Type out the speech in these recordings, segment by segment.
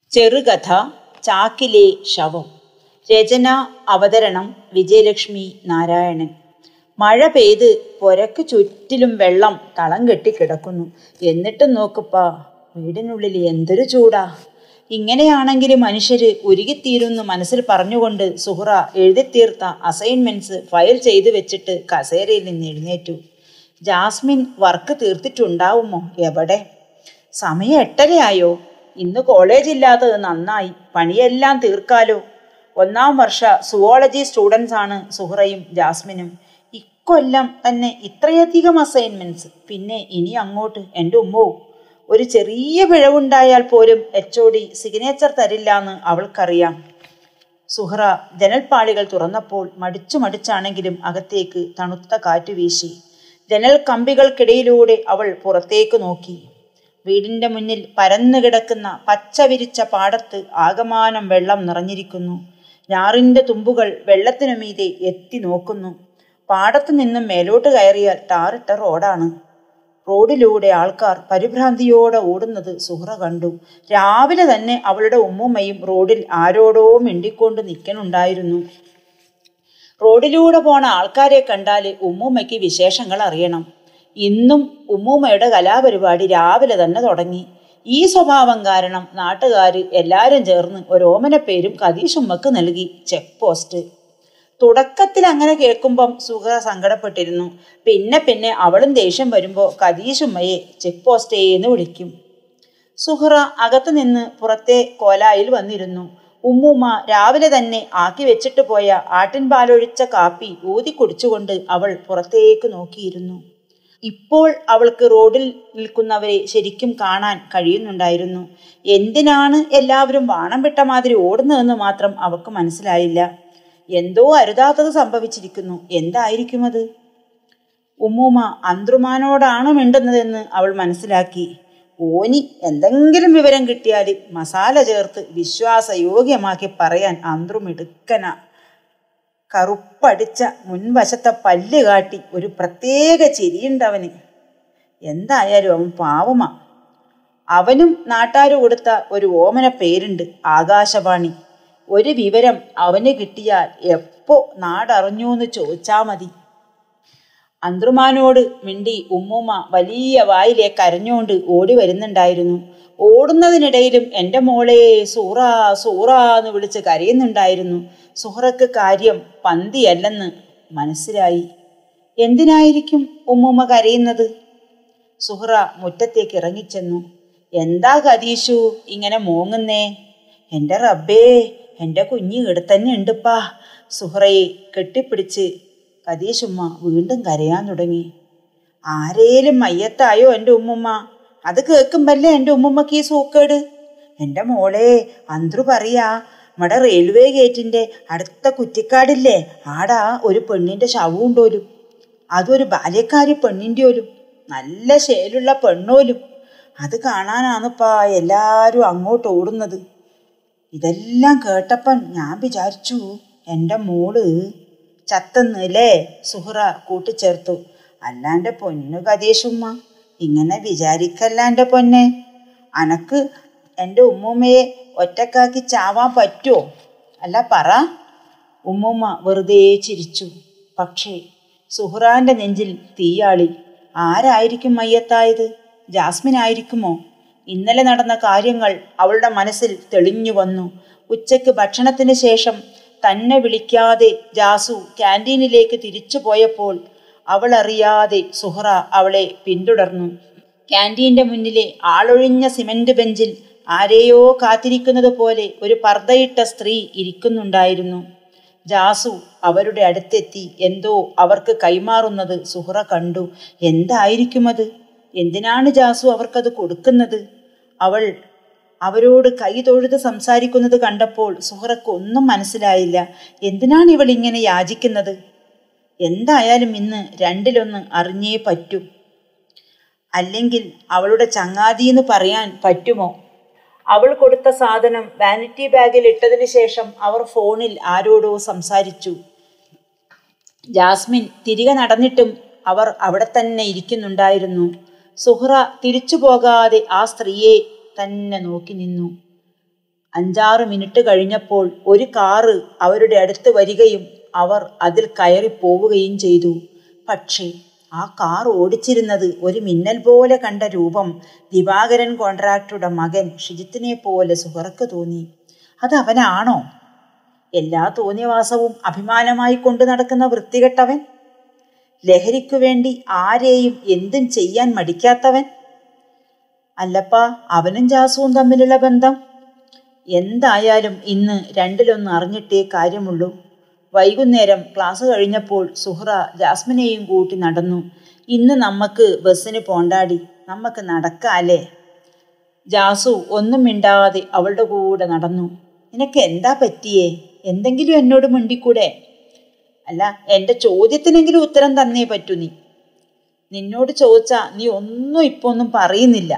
ചെറുകഥ ചാക്കിലെ ശവം രചന അവതരണം വിജയലക്ഷ്മി നാരായണൻ മഴ പെയ്ത് പുരക്ക് ചുറ്റിലും വെള്ളം തളം കെട്ടി കിടക്കുന്നു എന്നിട്ടും നോക്കുപ്പാ വീടിനുള്ളിൽ എന്തൊരു ചൂടാ ഇങ്ങനെയാണെങ്കിൽ മനുഷ്യര് ഉരുകിത്തീരുന്നു മനസ്സിൽ പറഞ്ഞുകൊണ്ട് സുഹറ എഴുതിത്തീർത്ത അസൈൻമെന്റ്സ് ഫയൽ ചെയ്തു വെച്ചിട്ട് കസേരയിൽ നിന്ന് എഴുന്നേറ്റു ജാസ്മിൻ വർക്ക് തീർത്തിട്ടുണ്ടാവുമോ എവിടെ സമയം എട്ടരയായോ ഇന്ന് കോളേജ് ഇല്ലാത്തത് നന്നായി പണിയെല്ലാം തീർക്കാലോ ഒന്നാം വർഷ സുവോളജി സ്റ്റുഡൻസ് ആണ് സുഹറയും ജാസ്മിനും ഇക്കൊല്ലം തന്നെ ഇത്രയധികം അസൈൻമെന്റ്സ് പിന്നെ ഇനി അങ്ങോട്ട് എൻ്റെ ഉമ്മോ ഒരു ചെറിയ പിഴവുണ്ടായാൽ പോലും എച്ച് ഒ ഡി സിഗ്നേച്ചർ തരില്ലാന്ന് അവൾക്കറിയാം സുഹറ ജനൽപ്പാളികൾ തുറന്നപ്പോൾ മടിച്ചു മടിച്ചാണെങ്കിലും അകത്തേക്ക് തണുത്ത കാറ്റ് വീശി ജനൽ കമ്പികൾക്കിടയിലൂടെ അവൾ പുറത്തേക്ക് നോക്കി വീടിന്റെ മുന്നിൽ പരന്നു കിടക്കുന്ന പച്ച വിരിച്ച പാടത്ത് ആകമാനം വെള്ളം നിറഞ്ഞിരിക്കുന്നു ഞാറിന്റെ തുമ്പുകൾ വെള്ളത്തിനു മീതെ എത്തി നോക്കുന്നു പാടത്തു നിന്നും മേലോട്ട് കയറിയാൽ ടാറിട്ട റോഡാണ് റോഡിലൂടെ ആൾക്കാർ പരിഭ്രാന്തിയോടെ ഓടുന്നത് സുഹറ കണ്ടു രാവിലെ തന്നെ അവളുടെ ഉമ്മുമ്മയും റോഡിൽ ആരോടോ മിണ്ടിക്കൊണ്ട് നിൽക്കണുണ്ടായിരുന്നു റോഡിലൂടെ പോണ ആൾക്കാരെ കണ്ടാൽ ഉമ്മൂമ്മയ്ക്ക് വിശേഷങ്ങൾ അറിയണം ഇന്നും ഉമ്മൂമ്മയുടെ കലാപരിപാടി രാവിലെ തന്നെ തുടങ്ങി ഈ സ്വഭാവം കാരണം നാട്ടുകാർ എല്ലാവരും ചേർന്ന് ഒരു ഓമനപ്പേരും കതീഷുമ്മക്ക് നൽകി ചെക്ക് പോസ്റ്റ് തുടക്കത്തിൽ അങ്ങനെ കേൾക്കുമ്പം സുഹറ സങ്കടപ്പെട്ടിരുന്നു പിന്നെ പിന്നെ അവളും ദേഷ്യം വരുമ്പോൾ കതീഷുമ്മയെ ചെക്ക് പോസ്റ്റേ എന്ന് വിളിക്കും സുഹറ അകത്തു നിന്ന് പുറത്തെ കോലായിൽ വന്നിരുന്നു ഉമ്മൂമ്മ രാവിലെ തന്നെ ആക്കി വെച്ചിട്ട് പോയ ആട്ടിൻപാലൊഴിച്ച കാപ്പി ഊതി കുടിച്ചുകൊണ്ട് അവൾ പുറത്തേക്ക് നോക്കിയിരുന്നു ഇപ്പോൾ അവൾക്ക് റോഡിൽ നിൽക്കുന്നവരെ ശരിക്കും കാണാൻ കഴിയുന്നുണ്ടായിരുന്നു എന്തിനാണ് എല്ലാവരും വാണം വിട്ട മാതിരി ഓടുന്നതെന്ന് മാത്രം അവൾക്ക് മനസ്സിലായില്ല എന്തോ അരുതാത്തത് സംഭവിച്ചിരിക്കുന്നു എന്തായിരിക്കും അത് ഉമ്മൂമ്മ അന്ത്രുമാനോടാണ് മിണ്ടുന്നതെന്ന് അവൾ മനസ്സിലാക്കി ഓനി എന്തെങ്കിലും വിവരം കിട്ടിയാൽ മസാല ചേർത്ത് വിശ്വാസയോഗ്യമാക്കി പറയാൻ അന്ത്രുമിടുക്കന കറുപ്പടിച്ച മുൻവശത്തെ പല്ല് കാട്ടി ഒരു പ്രത്യേക ചിരിയുണ്ടവന് എന്തായാലും അവൻ പാവമാ അവനും നാട്ടാര് കൊടുത്ത ഒരു ഓമന പേരുണ്ട് ആകാശവാണി ഒരു വിവരം അവന് കിട്ടിയാൽ എപ്പോ നാടറിഞ്ഞു എന്ന് ചോദിച്ചാ മതി അന്ത്രുമാനോട് മിണ്ടി ഉമ്മൂമ്മ വലിയ വായിലെ കരഞ്ഞുകൊണ്ട് ഓടി വരുന്നുണ്ടായിരുന്നു ഓടുന്നതിനിടയിലും എൻ്റെ മോളെ സൂറ സൂറ എന്ന് വിളിച്ച് കരയുന്നുണ്ടായിരുന്നു സുഹറക്ക് കാര്യം പന്തിയല്ലെന്ന് മനസ്സിലായി എന്തിനായിരിക്കും ഉമ്മൂമ്മ കരയുന്നത് സുഹറ മുറ്റത്തേക്ക് ഇറങ്ങിച്ചെന്നു എന്താ കതീഷു ഇങ്ങനെ മോങ്ങുന്നേ എൻ്റെ റബ്ബേ എൻ്റെ കുഞ്ഞ് ഇവിടെ തന്നെ ഉണ്ടിപ്പാ സുഹറയെ കെട്ടിപ്പിടിച്ച് കതീഷുമ്മ വീണ്ടും കരയാൻ തുടങ്ങി ആരേലും മയ്യത്തായോ എൻ്റെ ഉമ്മുമ്മ അത് കേൾക്കുമ്പല്ലേ എൻ്റെ ഉമ്മുമ്മക്ക് ഈ സൂക്കേട് എൻ്റെ മോളെ അന്ത്രു പറയാ നമ്മുടെ റെയിൽവേ ഗേറ്റിൻ്റെ അടുത്ത കുറ്റിക്കാടില്ലേ ആടാ ഒരു പെണ്ണിൻ്റെ ശവമുണ്ടോലും അതൊരു ബാല്യക്കാരി പെണ്ണിൻ്റെ പോലും നല്ല ശേലുള്ള പെണ്ണോലും അത് കാണാനാണിപ്പാ എല്ലാവരും അങ്ങോട്ട് ഓടുന്നത് ഇതെല്ലാം കേട്ടപ്പം ഞാൻ വിചാരിച്ചു എൻ്റെ മോള് ചത്തന്നല്ലേ സുഹറ കൂട്ടിച്ചേർത്തു അല്ലാൻ്റെ പൊന്നു കതീഷുമ്മ ഇങ്ങനെ വിചാരിക്കല്ല എൻ്റെ പൊന്നെ അനക്ക് എൻ്റെ ഉമ്മൂമ്മയെ ഒറ്റക്കാക്കി ചാവാൻ പറ്റുമോ അല്ല പറ ഉമ്മൂമ്മ വെറുതെ ചിരിച്ചു പക്ഷേ സുഹ്റാന്റെ നെഞ്ചിൽ തീയാളി ആരായിരിക്കും മയ്യത്തായത് ജാസ്മിൻ ആയിരിക്കുമോ ഇന്നലെ നടന്ന കാര്യങ്ങൾ അവളുടെ മനസ്സിൽ തെളിഞ്ഞു വന്നു ഉച്ചയ്ക്ക് ഭക്ഷണത്തിന് ശേഷം തന്നെ വിളിക്കാതെ ജാസു ക്യാൻറ്റീനിലേക്ക് തിരിച്ചു പോയപ്പോൾ അവൾ അറിയാതെ സുഹറ അവളെ പിന്തുടർന്നു ക്യാൻറ്റീന്റെ മുന്നിലെ ആളൊഴിഞ്ഞ സിമന്റ് ബെഞ്ചിൽ ആരെയോ കാത്തിരിക്കുന്നത് പോലെ ഒരു പർദ്ദയിട്ട സ്ത്രീ ഇരിക്കുന്നുണ്ടായിരുന്നു ജാസു അവരുടെ അടുത്തെത്തി എന്തോ അവർക്ക് കൈമാറുന്നത് സുഹറ കണ്ടു എന്തായിരിക്കും അത് എന്തിനാണ് ജാസു അവർക്കത് കൊടുക്കുന്നത് അവൾ അവരോട് കൈ തൊഴുത് സംസാരിക്കുന്നത് കണ്ടപ്പോൾ സുഹറക്ക് ഒന്നും മനസ്സിലായില്ല എന്തിനാണ് ഇവൾ ഇങ്ങനെ യാചിക്കുന്നത് എന്തായാലും ഇന്ന് രണ്ടിലൊന്ന് അറിഞ്ഞേ പറ്റൂ അല്ലെങ്കിൽ അവളുടെ ചങ്ങാതി എന്ന് പറയാൻ പറ്റുമോ അവൾ കൊടുത്ത സാധനം വാനിറ്റി ബാഗിൽ ഇട്ടതിന് ശേഷം അവർ ഫോണിൽ ആരോടോ സംസാരിച്ചു ജാസ്മിൻ തിരികെ നടന്നിട്ടും അവർ അവിടെ തന്നെ ഇരിക്കുന്നുണ്ടായിരുന്നു സുഹ്റ തിരിച്ചു പോകാതെ ആ സ്ത്രീയെ തന്നെ നോക്കി നിന്നു അഞ്ചാറ് മിനിറ്റ് കഴിഞ്ഞപ്പോൾ ഒരു കാറ് അവരുടെ അടുത്ത് വരികയും അവർ അതിൽ കയറി പോവുകയും ചെയ്തു പക്ഷേ ആ കാർ ഓടിച്ചിരുന്നത് ഒരു മിന്നൽ പോലെ കണ്ട രൂപം ദിവാകരൻ കോൺട്രാക്ടറുടെ മകൻ ഷിജിത്തിനെ പോലെ സുഹറക്ക് തോന്നി അത് അവനാണോ എല്ലാ തോന്നിയവാസവും അഭിമാനമായി കൊണ്ടു നടക്കുന്ന വൃത്തികെട്ടവൻ ലഹരിക്കു വേണ്ടി ആരെയും എന്തും ചെയ്യാൻ മടിക്കാത്തവൻ അല്ലപ്പാ അവനും ജാസുവും തമ്മിലുള്ള ബന്ധം എന്തായാലും ഇന്ന് രണ്ടിലൊന്ന് അറിഞ്ഞിട്ടേ കാര്യമുള്ളൂ വൈകുന്നേരം ക്ലാസ് കഴിഞ്ഞപ്പോൾ സുഹ്റ ജാസ്മിനെയും കൂട്ടി നടന്നു ഇന്ന് നമുക്ക് ബസ്സിന് പോണ്ടാടി നമുക്ക് നടക്കാല്ലേ ജാസു ഒന്നും മിണ്ടാതെ അവളുടെ കൂടെ നടന്നു നിനക്ക് എന്താ പറ്റിയേ എന്തെങ്കിലും എന്നോട് മിണ്ടിക്കൂടെ അല്ല എൻ്റെ ചോദ്യത്തിനെങ്കിലും ഉത്തരം തന്നേ പറ്റൂ നീ നിന്നോട് ചോദിച്ചാ നീ ഒന്നും ഇപ്പൊ ഒന്നും പറയുന്നില്ല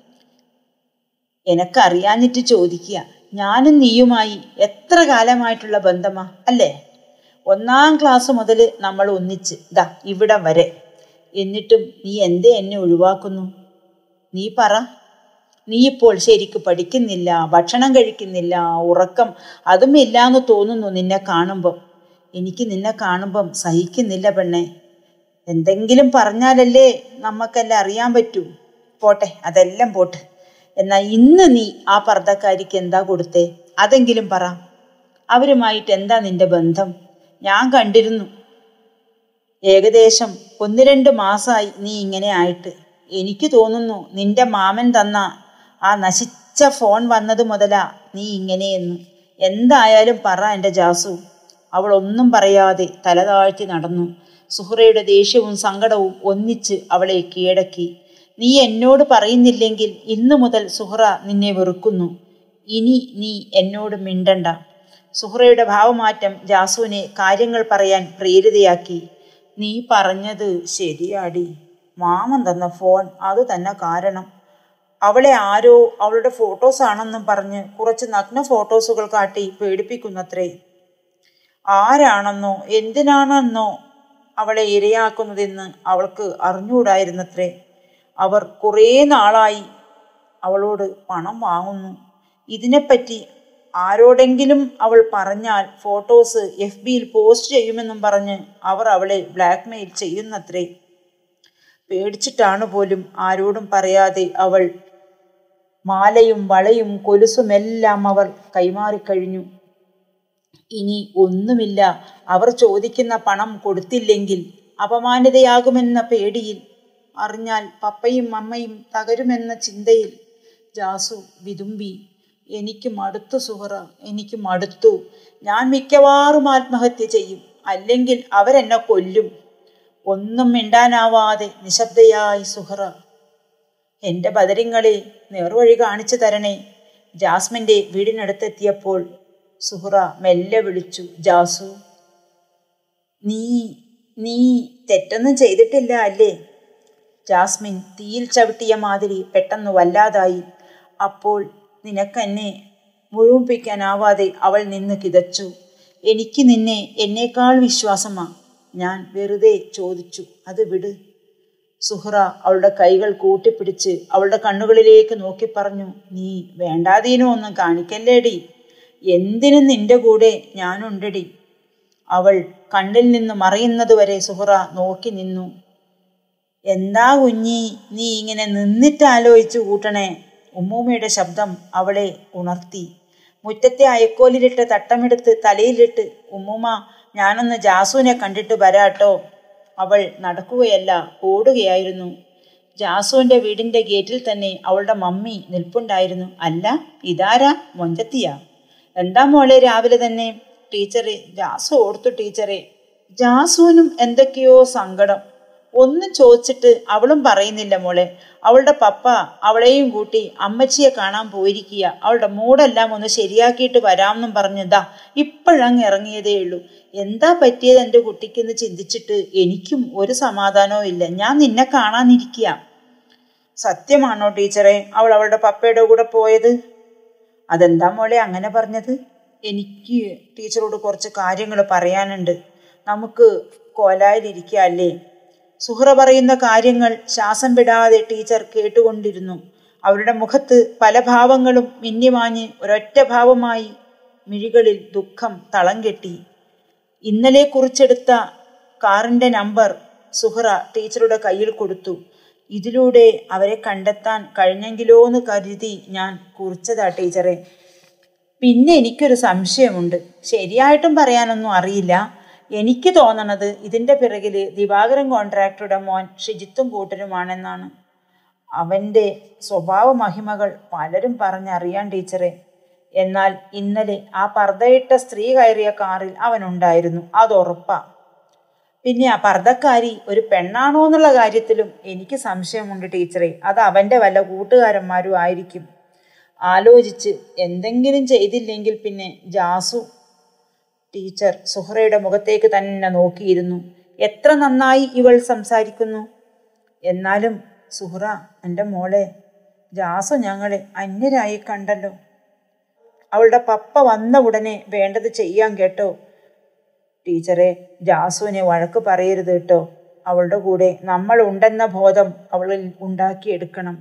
എനക്കറിയാഞ്ഞിട്ട് ചോദിക്കുക ഞാനും നീയുമായി എത്ര കാലമായിട്ടുള്ള ബന്ധമാ അല്ലേ ഒന്നാം ക്ലാസ് മുതൽ നമ്മൾ ഒന്നിച്ച് ദാ ഇവിടം വരെ എന്നിട്ടും നീ എന്തേ എന്നെ ഒഴിവാക്കുന്നു നീ പറ നീ ഇപ്പോൾ ശരിക്ക് പഠിക്കുന്നില്ല ഭക്ഷണം കഴിക്കുന്നില്ല ഉറക്കം അതും ഇല്ലാന്ന് തോന്നുന്നു നിന്നെ കാണുമ്പം എനിക്ക് നിന്നെ കാണുമ്പം സഹിക്കുന്നില്ല പെണ്ണെ എന്തെങ്കിലും പറഞ്ഞാലല്ലേ നമുക്കെല്ലാം അറിയാൻ പറ്റൂ പോട്ടെ അതെല്ലാം പോട്ടെ എന്നാൽ ഇന്ന് നീ ആ പർദ്ദക്കാരിക്ക് എന്താ കൊടുത്തേ അതെങ്കിലും പറ അവരുമായിട്ട് എന്താ നിന്റെ ബന്ധം ഞാൻ കണ്ടിരുന്നു ഏകദേശം ഒന്ന് രണ്ട് മാസമായി നീ ഇങ്ങനെ ആയിട്ട് എനിക്ക് തോന്നുന്നു നിന്റെ മാമൻ തന്ന ആ നശിച്ച ഫോൺ വന്നത് മുതലാ നീ ഇങ്ങനെയെന്ന് എന്തായാലും പറ എൻ്റെ ജാസു അവൾ ഒന്നും പറയാതെ തല താഴ്ത്തി നടന്നു സുഹറയുടെ ദേഷ്യവും സങ്കടവും ഒന്നിച്ച് അവളെ കീഴടക്കി നീ എന്നോട് പറയുന്നില്ലെങ്കിൽ ഇന്നു മുതൽ സുഹറ നിന്നെ വെറുക്കുന്നു ഇനി നീ എന്നോട് മിണ്ടണ്ട സുഹറയുടെ ഭാവമാറ്റം ജാസുവിനെ കാര്യങ്ങൾ പറയാൻ പ്രേരിതയാക്കി നീ പറഞ്ഞത് ശരിയാടി മാമൻ തന്ന ഫോൺ അത് തന്നെ കാരണം അവളെ ആരോ അവളുടെ ഫോട്ടോസ് ആണെന്നും പറഞ്ഞ് കുറച്ച് നഗ്ന ഫോട്ടോസുകൾ കാട്ടി പേടിപ്പിക്കുന്നത്രേ ആരാണെന്നോ എന്തിനാണെന്നോ അവളെ ഇരയാക്കുന്നതെന്ന് അവൾക്ക് അറിഞ്ഞുകൂടായിരുന്നത്രേ അവർ കുറേ നാളായി അവളോട് പണം വാങ്ങുന്നു ഇതിനെപ്പറ്റി ആരോടെങ്കിലും അവൾ പറഞ്ഞാൽ ഫോട്ടോസ് എഫ് ബിയിൽ പോസ്റ്റ് ചെയ്യുമെന്നും പറഞ്ഞ് അവർ അവളെ ബ്ലാക്ക്മെയിൽ ചെയ്യുന്നത്രേ പേടിച്ചിട്ടാണ് പോലും ആരോടും പറയാതെ അവൾ മാലയും വളയും കൊലുസുമെല്ലാം അവർ കൈമാറിക്കഴിഞ്ഞു ഇനി ഒന്നുമില്ല അവർ ചോദിക്കുന്ന പണം കൊടുത്തില്ലെങ്കിൽ അപമാനിതയാകുമെന്ന പേടിയിൽ അറിഞ്ഞാൽ പപ്പയും അമ്മയും തകരുമെന്ന ചിന്തയിൽ ജാസു വിതുമ്പി എനിക്ക് മടുത്തു സുഹറ എനിക്ക് മടുത്തു ഞാൻ മിക്കവാറും ആത്മഹത്യ ചെയ്യും അല്ലെങ്കിൽ അവരെന്നെ കൊല്ലും ഒന്നും മിണ്ടാനാവാതെ നിശബ്ദയായി സുഹറ എൻ്റെ ബദരിങ്ങളെ നേർവഴി കാണിച്ചു തരണേ ജാസ്മിൻ്റെ വീടിനടുത്തെത്തിയപ്പോൾ സുഹറ മെല്ലെ വിളിച്ചു ജാസു നീ നീ തെറ്റൊന്നും ചെയ്തിട്ടില്ല അല്ലേ ജാസ്മിൻ തീയിൽ ചവിട്ടിയ മാതിരി പെട്ടെന്ന് വല്ലാതായി അപ്പോൾ നിനക്കെന്നെ മുഴുമിപ്പിക്കാനാവാതെ അവൾ നിന്ന് കിതച്ചു എനിക്ക് നിന്നെ എന്നേക്കാൾ വിശ്വാസമാ ഞാൻ വെറുതെ ചോദിച്ചു അത് വിട് സുഹ്റ അവളുടെ കൈകൾ കൂട്ടിപ്പിടിച്ച് അവളുടെ കണ്ണുകളിലേക്ക് നോക്കി പറഞ്ഞു നീ വേണ്ടാതീനോ ഒന്നും കാണിക്കല്ലേടി എന്തിനും നിന്റെ കൂടെ ഞാനുണ്ടടി അവൾ കണ്ണിൽ നിന്ന് മറയുന്നതുവരെ സുഹ്റ നോക്കി നിന്നു എന്താ കുഞ്ഞി നീ ഇങ്ങനെ നിന്നിട്ട് ആലോചിച്ചു കൂട്ടണേ ഉമ്മൂമ്മയുടെ ശബ്ദം അവളെ ഉണർത്തി മുറ്റത്തെ അയക്കോലിലിട്ട് തട്ടമെടുത്ത് തലയിലിട്ട് ഉമ്മൂമ്മ ഞാനൊന്ന് ജാസുവിനെ കണ്ടിട്ട് വരാട്ടോ അവൾ നടക്കുകയല്ല ഓടുകയായിരുന്നു ജാസുവിൻ്റെ വീടിൻ്റെ ഗേറ്റിൽ തന്നെ അവളുടെ മമ്മി നിൽപ്പുണ്ടായിരുന്നു അല്ല ഇതാരാ മൊഞ്ചത്തിയാ എന്താ മോളെ രാവിലെ തന്നെ ടീച്ചറെ ജാസു ഓർത്തു ടീച്ചറെ ജാസുവിനും എന്തൊക്കെയോ സങ്കടം ഒന്നും ചോദിച്ചിട്ട് അവളും പറയുന്നില്ല മോളെ അവളുടെ പപ്പ അവളെയും കൂട്ടി അമ്മച്ചിയെ കാണാൻ പോയിരിക്കുക അവളുടെ മൂടെല്ലാം ഒന്ന് ശരിയാക്കിയിട്ട് വരാമെന്നും പറഞ്ഞതാ ഇപ്പോഴങ്ങ് ഇറങ്ങിയതേ ഉള്ളൂ എന്താ പറ്റിയത് എൻ്റെ കുട്ടിക്കെന്ന് ചിന്തിച്ചിട്ട് എനിക്കും ഒരു സമാധാനവും ഇല്ല ഞാൻ നിന്നെ കാണാനിരിക്കുക സത്യമാണോ ടീച്ചറെ അവൾ അവളുടെ പപ്പയുടെ കൂടെ പോയത് അതെന്താ മോളെ അങ്ങനെ പറഞ്ഞത് എനിക്ക് ടീച്ചറോട് കുറച്ച് കാര്യങ്ങൾ പറയാനുണ്ട് നമുക്ക് കോലായിലിരിക്കുക അല്ലേ സുഹ്റ പറയുന്ന കാര്യങ്ങൾ ശ്വാസം വിടാതെ ടീച്ചർ കേട്ടുകൊണ്ടിരുന്നു അവരുടെ മുഖത്ത് പല ഭാവങ്ങളും മിന്നിമാഞ്ഞ് ഒരൊറ്റ ഭാവമായി മിഴികളിൽ ദുഃഖം തളം കെട്ടി ഇന്നലെ കുറിച്ചെടുത്ത കാറിൻ്റെ നമ്പർ സുഹറ ടീച്ചറുടെ കയ്യിൽ കൊടുത്തു ഇതിലൂടെ അവരെ കണ്ടെത്താൻ കഴിഞ്ഞെങ്കിലോ എന്ന് കരുതി ഞാൻ കുറിച്ചതാ ടീച്ചറെ പിന്നെ എനിക്കൊരു സംശയമുണ്ട് ശരിയായിട്ടും പറയാനൊന്നും അറിയില്ല എനിക്ക് തോന്നണത് ഇതിൻ്റെ പിറകിൽ ദിവാകരൻ കോൺട്രാക്ടറുടെ മോൻ ഷിജിത്തും കൂട്ടരുമാണെന്നാണ് അവൻ്റെ സ്വഭാവ മഹിമകൾ പലരും പറഞ്ഞറിയാൻ ടീച്ചറെ എന്നാൽ ഇന്നലെ ആ പർദ്ദയിട്ട സ്ത്രീ കയറിയ കാറിൽ അവനുണ്ടായിരുന്നു അതുറപ്പാ പിന്നെ ആ പർദ്ദക്കാരി ഒരു പെണ്ണാണോ എന്നുള്ള കാര്യത്തിലും എനിക്ക് സംശയമുണ്ട് ടീച്ചറെ അത് അവൻ്റെ വല്ല കൂട്ടുകാരന്മാരും ആയിരിക്കും ആലോചിച്ച് എന്തെങ്കിലും ചെയ്തില്ലെങ്കിൽ പിന്നെ ജാസു ടീച്ചർ സുഹറയുടെ മുഖത്തേക്ക് തന്നെ നോക്കിയിരുന്നു എത്ര നന്നായി ഇവൾ സംസാരിക്കുന്നു എന്നാലും സുഹറ എൻ്റെ മോളെ ജാസു ഞങ്ങളെ അന്യരായി കണ്ടല്ലോ അവളുടെ പപ്പ വന്ന ഉടനെ വേണ്ടത് ചെയ്യാൻ കേട്ടോ ടീച്ചറെ ജാസുവിനെ വഴക്ക് പറയരുത് കേട്ടോ അവളുടെ കൂടെ നമ്മൾ ഉണ്ടെന്ന ബോധം അവളിൽ ഉണ്ടാക്കിയെടുക്കണം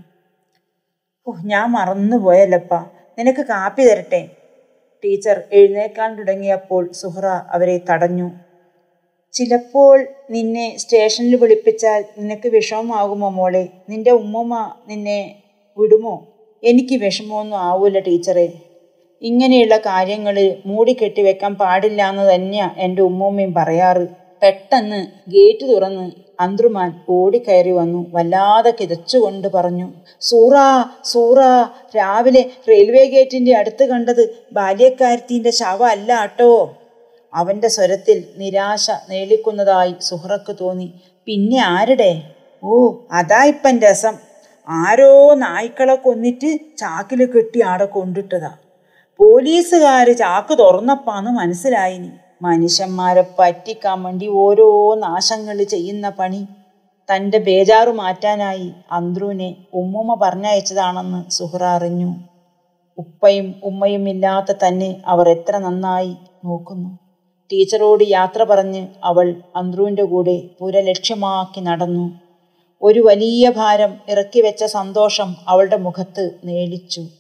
ഓ ഞാൻ മറന്നുപോയല്ലപ്പ നിനക്ക് കാപ്പി തരട്ടെ ടീച്ചർ എഴുന്നേക്കാൻ തുടങ്ങിയപ്പോൾ സുഹറ അവരെ തടഞ്ഞു ചിലപ്പോൾ നിന്നെ സ്റ്റേഷനിൽ വിളിപ്പിച്ചാൽ നിനക്ക് വിഷമമാകുമോ മോളെ നിന്റെ ഉമ്മമ്മ നിന്നെ വിടുമോ എനിക്ക് വിഷമമൊന്നും ആവൂല ടീച്ചറെ ഇങ്ങനെയുള്ള കാര്യങ്ങൾ മൂടിക്കെട്ടി വെക്കാൻ പാടില്ല എന്ന് തന്നെയാണ് എൻ്റെ ഉമ്മൂമ്മയും പറയാറ് പെട്ടെന്ന് ഗേറ്റ് തുറന്ന് അന്ത്രുമാൻ ഓടിക്കയറി വന്നു വല്ലാതെ കിതച്ചുകൊണ്ട് പറഞ്ഞു സൂറ സൂറ രാവിലെ റെയിൽവേ ഗേറ്റിൻ്റെ അടുത്ത് കണ്ടത് ബാല്യക്കാരത്തിൻ്റെ ശവ അല്ല കേട്ടോ അവൻ്റെ സ്വരത്തിൽ നിരാശ നേളിക്കുന്നതായി സുഹറക്ക് തോന്നി പിന്നെ ആരുടെ ഓ അതാ ഇപ്പം രസം ആരോ നായ്ക്കളെ കൊന്നിട്ട് ചാക്കിൽ കെട്ടി ആടെ കൊണ്ടിട്ടതാ പോലീസുകാർ ചാക്ക് തുറന്നപ്പാന്ന് മനസ്സിലായിനി മനുഷ്യന്മാരെ പറ്റിക്കാൻ വേണ്ടി ഓരോ നാശങ്ങൾ ചെയ്യുന്ന പണി തൻ്റെ ബേജാറു മാറ്റാനായി അന്ത്രുവിനെ ഉമ്മുമ്മ പറഞ്ഞയച്ചതാണെന്ന് സുഹറ അറിഞ്ഞു ഉപ്പയും ഉമ്മയും ഇല്ലാത്ത തന്നെ അവർ എത്ര നന്നായി നോക്കുന്നു ടീച്ചറോട് യാത്ര പറഞ്ഞ് അവൾ അന്ത്രുവിൻ്റെ കൂടെ പുര ലക്ഷ്യമാക്കി നടന്നു ഒരു വലിയ ഭാരം ഇറക്കി വെച്ച സന്തോഷം അവളുടെ മുഖത്ത് നേളിച്ചു